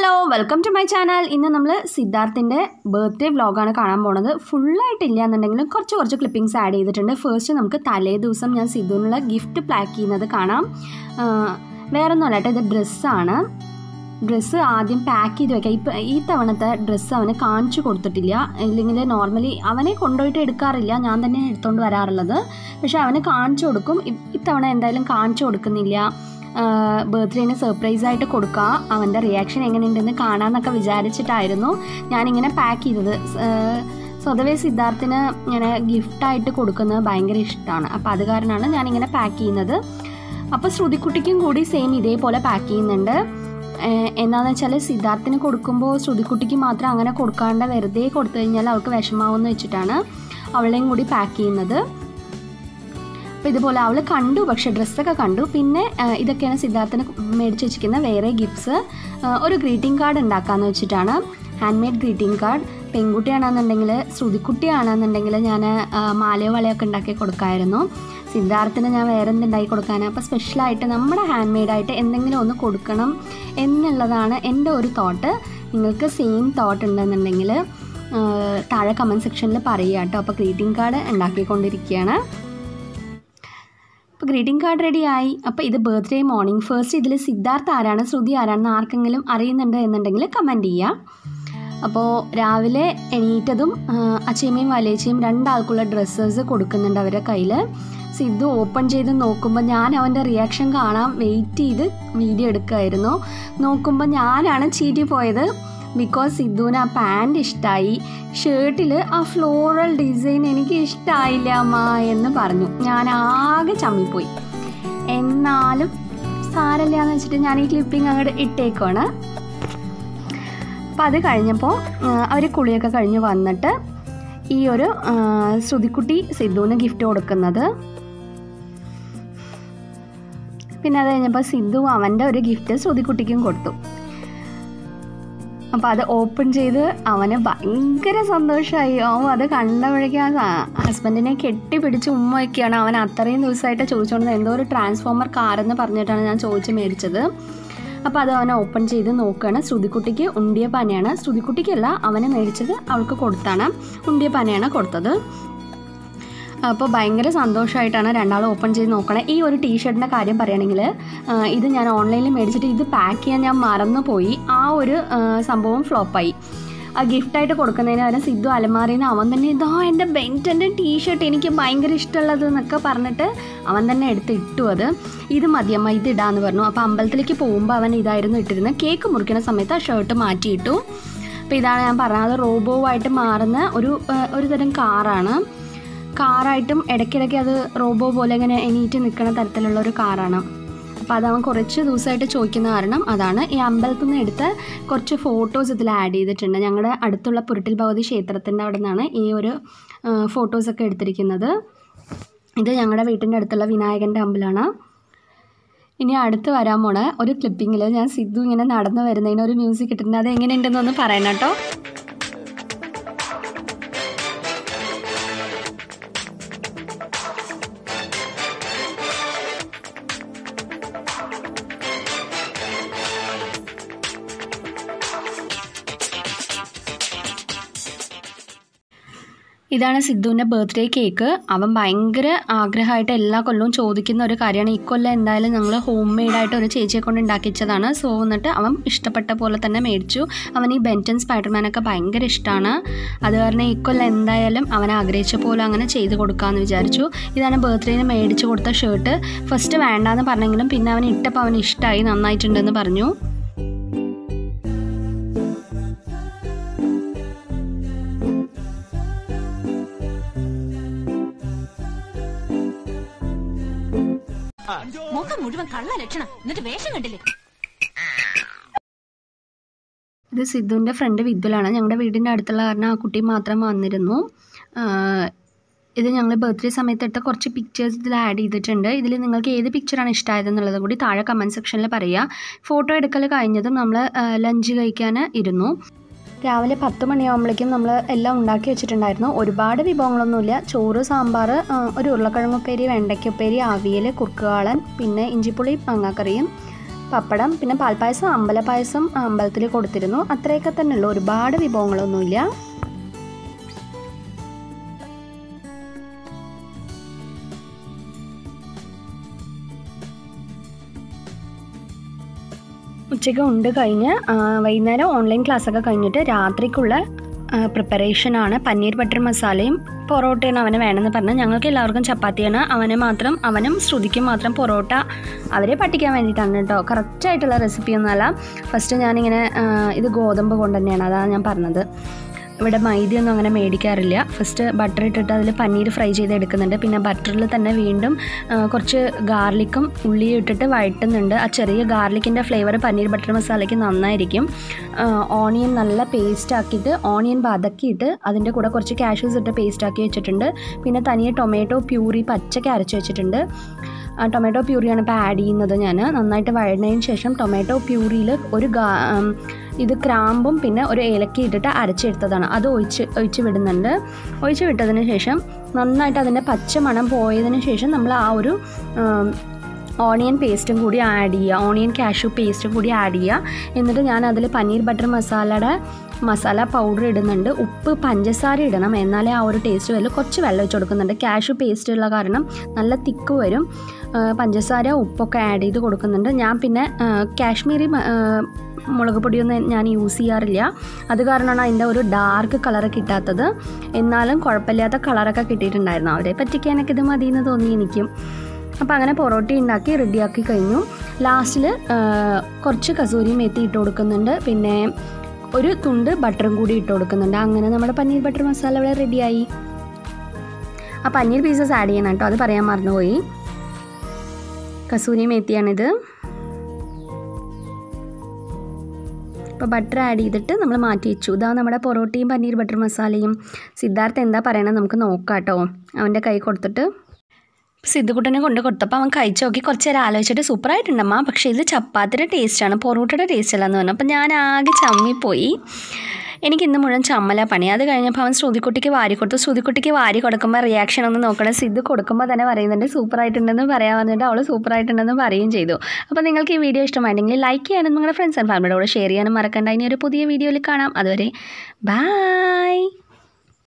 hello welcome to my channel ഇന്ന് നമ്മൾ സിദ്ധാർത്ഥിൻ്റെ birthday വ്ളോഗാണ് കാണാൻ പോണത് ഫുള്ളായിട്ടില്ല എന്നുണ്ടെങ്കിലും കുറച്ച് കുറച്ച് ക്ലിപ്പിങ്സ് ആഡ് ചെയ്തിട്ടുണ്ട് ഫസ്റ്റ് നമുക്ക് തലേ ദിവസം ഞാൻ സിദ്ധുവിനുള്ള ഗിഫ്റ്റ് പാക്ക് ചെയ്യുന്നത് കാണാം വേറെ ഒന്നുമല്ല കേട്ടോ ഇത് ഡ്രസ്സാണ് ഡ്രസ്സ് ആദ്യം പാക്ക് ചെയ്ത് വെക്കാം ഇപ്പം ഈ തവണത്തെ ഡ്രസ്സ് അവന് കാണിച്ചു കൊടുത്തിട്ടില്ല ഇല്ലെങ്കിൽ നോർമലി അവനെ കൊണ്ടുപോയിട്ട് എടുക്കാറില്ല ഞാൻ തന്നെ എടുത്തുകൊണ്ട് വരാറുള്ളത് പക്ഷെ അവന് കാണിച്ചു കൊടുക്കും ഇ- ഇത്തവണ എന്തായാലും കാണിച്ചു കൊടുക്കുന്നില്ല ബർത്ത്ഡേന് സർപ്രൈസ് ആയിട്ട് കൊടുക്കുക അവൻ്റെ റിയാക്ഷൻ എങ്ങനെയുണ്ടെന്ന് കാണാമെന്നൊക്കെ വിചാരിച്ചിട്ടായിരുന്നു ഞാനിങ്ങനെ പാക്ക് ചെയ്തത് ആഹ് സ്വതവേ സിദ്ധാർത്ഥിന് ഇങ്ങനെ ഗിഫ്റ്റായിട്ട് കൊടുക്കുന്നത് ഭയങ്കര ഇഷ്ടമാണ് അപ്പോൾ അത് കാരണമാണ് ഞാനിങ്ങനെ പാക്ക് ചെയ്യുന്നത് അപ്പോൾ ശ്രുതിക്കുട്ടിക്കും കൂടി സെയിം ഇതേപോലെ പാക്ക് ചെയ്യുന്നുണ്ട് ഏഹ് എന്താണെന്ന് വെച്ചാൽ സിദ്ധാർത്ഥിന് കൊടുക്കുമ്പോൾ ശ്രുതിക്കുട്ടിക്ക് മാത്രം അങ്ങനെ കൊടുക്കാണ്ട് വെറുതെ കൊടുത്തു കഴിഞ്ഞാൽ അവൾക്ക് വിഷമാവുമെന്ന് വെച്ചിട്ടാണ് അവളെയും കൂടി പാക്ക് ചെയ്യുന്നത് അപ്പോൾ ഇതുപോലെ അവൾ കണ്ടു പക്ഷേ ഡ്രസ്സൊക്കെ കണ്ടു പിന്നെ ആ, ഇതൊക്കെയാണ് സിദ്ധാർത്ഥിന് മേടിച്ച് വെച്ചിരിക്കുന്ന വേറെ ഗിഫ്റ്റ്സ് ഒരു ഗ്രീറ്റിംഗ് കാർഡ് ഉണ്ടാക്കാമെന്ന് വെച്ചിട്ടാണ് ഹാൻഡ് മെയ്ഡ് ഗ്രീറ്റിംഗ് കാർഡ് പെൺകുട്ടിയാണെന്നുണ്ടെങ്കിൽ ശ്രുതിക്കുട്ടിയാണെന്നുണ്ടെങ്കിൽ ഞാൻ ആ, മാലയോ വളയൊക്കെ ഉണ്ടാക്കി കൊടുക്കാമായിരുന്നു സിദ്ധാർത്ഥിന് ഞാൻ വേറെ എന്തുണ്ടാക്കി കൊടുക്കാനാണ് അപ്പോൾ സ്പെഷ്യലായിട്ട് നമ്മുടെ ഹാൻഡ് മെയ്ഡായിട്ട് എന്തെങ്കിലും ഒന്ന് കൊടുക്കണം എന്നുള്ളതാണ് എൻ്റെ ഒരു തോട്ട് നിങ്ങൾക്ക് സെയിം തോട്ട് ഉണ്ടെന്നുണ്ടെങ്കിൽ ആ, താഴെ കമൻറ്റ് സെക്ഷനിൽ പറയുക കേട്ടോ അപ്പോൾ ഗ്രീറ്റിംഗ് കാർഡ് ഉണ്ടാക്കിക്കൊണ്ടിരിക്കുകയാണ് അപ്പോൾ ഗ്രീറ്റിംഗ് കാർഡ് റെഡി ആയി അപ്പോൾ ഇത് ബർത്ത്ഡേ മോർണിംഗ് ഫസ്റ്റ് ഇതിൽ സിദ്ധാർത്ഥ് ആരാണ് ശ്രുതി ആരാണെന്ന് ആർക്കെങ്കിലും അറിയുന്നുണ്ട് എന്നുണ്ടെങ്കിൽ കമൻറ്റ് ചെയ്യാം അപ്പോൾ രാവിലെ എണീറ്റതും ആ, അച്ചയമ്മയും വലേച്ചയും രണ്ടാൾക്കുള്ള ഡ്രസ്സസ് കൊടുക്കുന്നുണ്ട് അവരുടെ കയ്യിൽ സിദ്ധു ഓപ്പൺ ചെയ്ത് നോക്കുമ്പോൾ ഞാൻ അവൻ്റെ റിയാക്ഷൻ കാണാൻ വെയിറ്റ് ചെയ്ത് വീഡിയോ എടുക്കുമായിരുന്നു നോക്കുമ്പോൾ ഞാനാണ് ചീറ്റി പോയത് ബിക്കോസ് സിദ്ധുവിന് ആ പാൻറ് ഇഷ്ടമായി ഷർട്ടിൽ ആ ഫ്ലോറൽ ഡിസൈൻ എനിക്ക് ഇഷ്ടമായില്ല അമ്മ എന്ന് പറഞ്ഞു ഞാൻ ആകെ ചമ്മിപ്പോയി എന്നാലും സാരല്ല എന്ന് വെച്ചിട്ട് ഞാൻ ഈ ക്ലിപ്പിംഗ് അങ്ങോട്ട് ഇട്ടേക്കുവാണ് അപ്പോൾ അത് കഴിഞ്ഞപ്പോൾ അവർ കുളിയൊക്കെ കഴിഞ്ഞ് വന്നിട്ട് ഈ ഒരു ആ, ശ്രുതിക്കുട്ടി സിദ്ധുവിന് ഗിഫ്റ്റ് കൊടുക്കുന്നത് പിന്നെ അത് കഴിഞ്ഞപ്പോൾ സിദ്ധു അവൻ്റെ ഒരു ഗിഫ്റ്റ് ശ്രുതിക്കുട്ടിക്കും കൊടുത്തു അപ്പോൾ അത് ഓപ്പൺ ചെയ്ത് അവന് ഭയങ്കര സന്തോഷമായി ഓ അത് കണ്ടപ്പോഴേക്കും ആ ഹസ്ബൻഡിനെ കെട്ടിപ്പിടിച്ച് ഉമ്മ വയ്ക്കുകയാണ് അവൻ അത്രയും ദിവസമായിട്ട് ചോദിച്ചുകൊണ്ടത് എന്തോ ഒരു ട്രാൻസ്ഫോമർ കാർ എന്ന് പറഞ്ഞിട്ടാണ് ഞാൻ ചോദിച്ച് മേടിച്ചത് അപ്പോൾ അത് അവനെ ഓപ്പൺ ചെയ്ത് നോക്കുകയാണ് ശ്രുതിക്കുട്ടിക്ക് ഉണ്ടിയ പനയാണ് ശ്രുതിക്കുട്ടിക്കല്ല അവനെ മേടിച്ചത് അവൾക്ക് കൊടുത്താണ് ഉണ്ടിയ പനയാണ് കൊടുത്തത് അപ്പോൾ ഭയങ്കര സന്തോഷമായിട്ടാണ് രണ്ടാളും ഓപ്പൺ ചെയ്ത് നോക്കണേ ഈ ഒരു ടീഷർട്ടിൻ്റെ കാര്യം പറയുകയാണെങ്കിൽ ഇത് ഞാൻ ഓൺലൈനിൽ മേടിച്ചിട്ട് ഇത് പാക്ക് ചെയ്യാൻ ഞാൻ മറന്നു പോയി ആ ഒരു ആ, സംഭവം ഫ്ലോപ്പായി ആ ഗിഫ്റ്റായിട്ട് കൊടുക്കുന്നതിന് പകരം സിദ്ധു അലമാറിയിൽ നിന്ന് അവൻ തന്നെ ഇതാ എൻ്റെ ബെൻറ്റൻ്റെ ടീഷർട്ട് എനിക്ക് ഭയങ്കര ഇഷ്ടമുള്ളത് എന്നൊക്കെ പറഞ്ഞിട്ട് അവൻ തന്നെ എടുത്ത് ഇട്ടു അത് ഇത് മതിയമ്മ ഇത് ഇടാന്ന് പറഞ്ഞു അപ്പോൾ അമ്പലത്തിലേക്ക് പോകുമ്പോൾ അവൻ ഇതായിരുന്നു ഇട്ടിരുന്നത് കേക്ക് മുറിക്കുന്ന സമയത്ത് ആ ഷർട്ട് മാറ്റിയിട്ടു അപ്പോൾ ഇതാണ് ഞാൻ പറഞ്ഞത് അത് റോബോ ആയിട്ട് മാറുന്ന ഒരു ആ, ഒരു തരം കാറാണ് കാറായിട്ടും ഇടയ്ക്കിടയ്ക്ക് അത് റോബോ പോലെ ഇങ്ങനെ എണീറ്റ് നിൽക്കുന്ന തരത്തിലുള്ള ഒരു കാറാണ് അപ്പോൾ അത് അവൻ കുറച്ച് ദിവസമായിട്ട് ചോദിക്കുന്ന കാരണം അതാണ് ഈ അമ്പലത്തിൽ നിന്ന് എടുത്ത കുറച്ച് ഫോട്ടോസ് ഇതിൽ ആഡ് ചെയ്തിട്ടുണ്ട് ഞങ്ങളുടെ അടുത്തുള്ള പുരുട്ടിൽ ഭഗവതി ക്ഷേത്രത്തിൻ്റെ അവിടെ നിന്നാണ് ഈ ഒരു ഫോട്ടോസൊക്കെ എടുത്തിരിക്കുന്നത് ഇത് ഞങ്ങളുടെ വീട്ടിൻ്റെ അടുത്തുള്ള വിനായകൻ്റെ അമ്പലമാണ് ഇനി അടുത്ത് വരാൻ പോണ ഒരു ക്ലിപ്പിങ്ങിൽ ഞാൻ സിദ്ധു ഇങ്ങനെ നടന്നു വരുന്നതിന് ഒരു മ്യൂസിക് ഇട്ടിട്ടുണ്ട് അത് എങ്ങനെയുണ്ടെന്നൊന്ന് പറയണം കേട്ടോ ഇതാണ് സിദ്ധുവിൻ്റെ ബർത്ത്ഡേ കേക്ക് അവൻ ഭയങ്കര ആഗ്രഹമായിട്ട് എല്ലാ കൊല്ലവും ചോദിക്കുന്ന ഒരു കാര്യമാണ് ഇക്കൊല്ലം എന്തായാലും ഞങ്ങൾ ഹോം മെയ്ഡായിട്ട് ഒരു ചേച്ചിയെ കൊണ്ട് ഉണ്ടാക്കിച്ചതാണ് സോ എന്നിട്ട് അവൻ ഇഷ്ടപ്പെട്ട പോലെ തന്നെ മേടിച്ചു അവൻ ഈ ബെൻറ്റൻ സ്പൈഡർമാനൊക്കെ ഭയങ്കര ഇഷ്ടമാണ് അത് കാരണം ഇക്കൊല്ലം എന്തായാലും അവൻ ആഗ്രഹിച്ച പോലെ അങ്ങനെ ചെയ്ത് കൊടുക്കാമെന്ന് വിചാരിച്ചു ഇതാണ് ബർത്ത്ഡേന് മേടിച്ച് കൊടുത്ത ഷർട്ട് ഫസ്റ്റ് വേണ്ടാന്ന് പറഞ്ഞെങ്കിലും പിന്നെ അവൻ ഇട്ടപ്പോൾ അവന് ഇഷ്ടമായി നന്നായിട്ടുണ്ടെന്ന് പറഞ്ഞു മുഖം മുഴുവൻ കള്ള ലക്ഷണം എന്നിട്ട് വേഷം കണ്ടില്ലേ ഇത് സിദ്ധുവിൻ്റെ ഫ്രണ്ട് വിദ്യുലാണ് ഞങ്ങളുടെ വീടിൻ്റെ അടുത്തുള്ള കാരണം ആ കുട്ടി മാത്രം വന്നിരുന്നു ആഹ് ഇത് ഞങ്ങൾ ബർത്ത്ഡേ സമയത്ത് എടുത്ത കുറച്ച് പിക്ചേഴ്സ് ഇതിൽ ആഡ് ചെയ്തിട്ടുണ്ട് ഇതിൽ നിങ്ങൾക്ക് ഏത് പിക്ചറാണ് ഇഷ്ടമായതെന്നുള്ളത് കൂടി താഴെ കമൻറ്റ് സെക്ഷനിൽ പറയുക ഫോട്ടോ എടുക്കൽ കഴിഞ്ഞതും നമ്മൾ ലഞ്ച് കഴിക്കാൻ ഇരുന്നു രാവിലെ പത്ത് മണിയാകുമ്പോഴേക്കും നമ്മൾ എല്ലാം ഉണ്ടാക്കി വെച്ചിട്ടുണ്ടായിരുന്നു ഒരുപാട് വിഭവങ്ങളൊന്നുമില്ല ചോറ് സാമ്പാർ ആ, ഒരു ഉരുളക്കിഴങ്ങുപ്പേരി വെണ്ടയ്ക്കുപ്പേരി അവിയൽ കുറുക്കുകാളൻ പിന്നെ ഇഞ്ചിപ്പുളി മാങ്ങാക്കറിയും പപ്പടം പിന്നെ പാൽപ്പായസം അമ്പലപ്പായസം അമ്പലത്തിൽ കൊടുത്തിരുന്നു അത്രയൊക്കെ തന്നെ ഉള്ളൂ ഒരുപാട് വിഭവങ്ങളൊന്നുമില്ല ഉച്ചയ്ക്ക് ഉണ്ട് കഴിഞ്ഞ് ആ, വൈകുന്നേരം ഓൺലൈൻ ക്ലാസ്സൊക്കെ കഴിഞ്ഞിട്ട് രാത്രിക്കുള്ള പ്രിപ്പറേഷനാണ് പന്നീർ ബട്ടർ മസാലയും പൊറോട്ടയാണ് അവന് വേണമെന്ന് പറഞ്ഞാൽ ഞങ്ങൾക്ക് എല്ലാവർക്കും ചപ്പാത്തിയാണ് അവനെ മാത്രം അവനും ശ്രുതിക്കും മാത്രം പൊറോട്ട അവരെ പറ്റിക്കാൻ വേണ്ടിയിട്ടാണ് കേട്ടോ കറക്റ്റായിട്ടുള്ള റെസിപ്പിയൊന്നുമല്ല ഫസ്റ്റ് ഞാനിങ്ങനെ ആ, ഇത് ഗോതമ്പ് കൊണ്ട് തന്നെയാണ് അതാണ് ഞാൻ പറഞ്ഞത് ഇവിടെ മൈദയൊന്നും അങ്ങനെ മേടിക്കാറില്ല ഫസ്റ്റ് ബട്ടർ ഇട്ടിട്ട് അതിൽ പനീർ ഫ്രൈ ചെയ്ത് എടുക്കുന്നുണ്ട് പിന്നെ ബട്ടറിൽ തന്നെ വീണ്ടും ആ, കുറച്ച് ഗാർലിക്കും ഉള്ളിയും ഇട്ടിട്ട് വഴറ്റുന്നുണ്ട് ആ ചെറിയ ഗാർലിക്കിൻ്റെ ഫ്ലേവർ പനീർ ബട്ടർ മസാലയ്ക്ക് നന്നായിരിക്കും ആ, ഓണിയൻ നല്ല പേസ്റ്റ് ആക്കിയിട്ട് ഓണിയൻ വതക്കിയിട്ട് അതിൻ്റെ കൂടെ കുറച്ച് കാഷ്യൂസ് ഇട്ട് പേസ്റ്റ് ആക്കി വെച്ചിട്ടുണ്ട് പിന്നെ തനിയെ ടൊമാറ്റോ പ്യൂറി പച്ചക്ക് അരച്ച് വെച്ചിട്ടുണ്ട് ആ, ടൊമാറ്റോ പ്യൂറിയാണ് ഇപ്പോൾ ആഡ് ചെയ്യുന്നത് ഞാൻ നന്നായിട്ട് വഴന്നതിന് ശേഷം ടൊമാറ്റോ പ്യൂറിയിൽ ഒരു ഗാ ഉം, ഇത് ക്രാമ്പും പിന്നെ ഒരു ഏലക്ക ഇട്ടിട്ട് അരച്ചെടുത്തതാണ് അത് ഒഴിച്ച് ഒഴിച്ച് വിടുന്നുണ്ട് ഒഴിച്ച് വിട്ടതിന് ശേഷം നന്നായിട്ട് അതിൻ്റെ പച്ച മണം പോയതിന് ശേഷം നമ്മൾ ആ ഒരു ഉം, ഓണിയൻ പേസ്റ്റും കൂടി ആഡ് ചെയ്യുക ഓണിയൻ കാഷ്യൂ പേസ്റ്റും കൂടി ആഡ് ചെയ്യുക എന്നിട്ട് ഞാൻ അതിൽ പനീർ ബട്ടർ മസാലയുടെ മസാല പൗഡർ ഇടുന്നുണ്ട് ഉപ്പ് പഞ്ചസാര ഇടണം എന്നാലേ ആ ഒരു ടേസ്റ്റ് വരും കുറച്ച് വെള്ളം ഒഴിച്ച് കൊടുക്കുന്നുണ്ട് കാഷ്യൂ പേസ്റ്റ് ഉള്ള കാരണം നല്ല തിക്ക് വരും ആ, പഞ്ചസാര ഉപ്പൊക്കെ ആഡ് ചെയ്ത് കൊടുക്കുന്നുണ്ട് ഞാൻ പിന്നെ ആ, കാശ്മീരി മ- ആ, മുളക് പൊടിയൊന്നും ഞാൻ യൂസ് ചെയ്യാറില്ല അത് കാരണമാണ് അതിൻ്റെ ഒരു ഡാർക്ക് കളർ കിട്ടാത്തത് എന്നാലും കുഴപ്പമില്ലാത്ത കളറൊക്കെ കിട്ടിയിട്ടുണ്ടായിരുന്നു അവരെ പറ്റിക്കാനൊക്കെ ഇത് മതി എന്ന് തോന്നി എനിക്കും അപ്പോൾ അങ്ങനെ പൊറോട്ട ഉണ്ടാക്കി റെഡിയാക്കി കഴിഞ്ഞു ലാസ്റ്റിൽ കുറച്ച് കസൂരി മേത്തി ഇട്ട് കൊടുക്കുന്നുണ്ട് പിന്നെ ഒരു തുണ്ട് ബട്ടറും കൂടി ഇട്ട് കൊടുക്കുന്നുണ്ട് അങ്ങനെ നമ്മുടെ പനീർ ബട്ടർ മസാല ഇവിടെ റെഡിയായി ആ പനീർ പീസസ് ആഡ് ചെയ്യണം കേട്ടോ അത് പറയാൻ മറന്നുപോയി കസൂരി മേത്തിയാണിത് ഇപ്പോൾ ബട്ടർ ആഡ് ചെയ്തിട്ട് നമ്മൾ മാറ്റി വെച്ചു ഇതാ നമ്മുടെ പൊറോട്ടയും പനീർ ബട്ടർ മസാലയും സിദ്ധാർത്ഥ് എന്താ പറയണത് നമുക്ക് നോക്കാം കേട്ടോ അവൻ്റെ കൈ കൊടുത്തിട്ട് സിദ്ധുക്കുട്ടനെ കൊണ്ട് കൊടുത്തപ്പോൾ അവൻ കഴിച്ച് നോക്കി കുറച്ച് നേരം ആലോചിച്ചിട്ട് സൂപ്പറായിട്ടുണ്ടമ്മ പക്ഷേ ഇത് ചപ്പാത്തിയുടെ ടേസ്റ്റാണ് പൊറോട്ടയുടെ ടേസ്റ്റ് അല്ലെന്ന് പറഞ്ഞു അപ്പോൾ ഞാൻ ആകെ ചമ്മിപ്പോയി എനിക്ക് ഇന്ന് മുഴുവൻ ചമ്മല പണി അത് കഴിഞ്ഞപ്പോൾ അവൻ ശ്രുതിക്കുട്ടിക്ക് വാരി കൊടുത്തു ശ്രുതിക്കുട്ടിക്ക് വാരി കൊടുക്കുമ്പോൾ റിയാക്ഷൻ ഒന്ന് നോക്കണം സിദ്ധു കൊടുക്കുമ്പോൾ തന്നെ പറയുന്നുണ്ട് സൂപ്പറായിട്ടുണ്ടെന്ന് പറയാൻ പറഞ്ഞിട്ട് അവൾ സൂപ്പറായിട്ടുണ്ടെന്ന് പറയുകയും ചെയ്തു അപ്പോൾ നിങ്ങൾക്ക് ഈ വീഡിയോ ഇഷ്ടമായിട്ടുണ്ടെങ്കിൽ ലൈക്ക് ചെയ്യാനും നിങ്ങളുടെ ഫ്രണ്ട്സ് ആൻഡ് ഫാമിലിയുടെ കൂടെ ഷെയർ ചെയ്യാനും മറക്കണ്ട ഇനി ഒരു പുതിയ വീഡിയോയിൽ കാണാം അതുവരെ ബായ്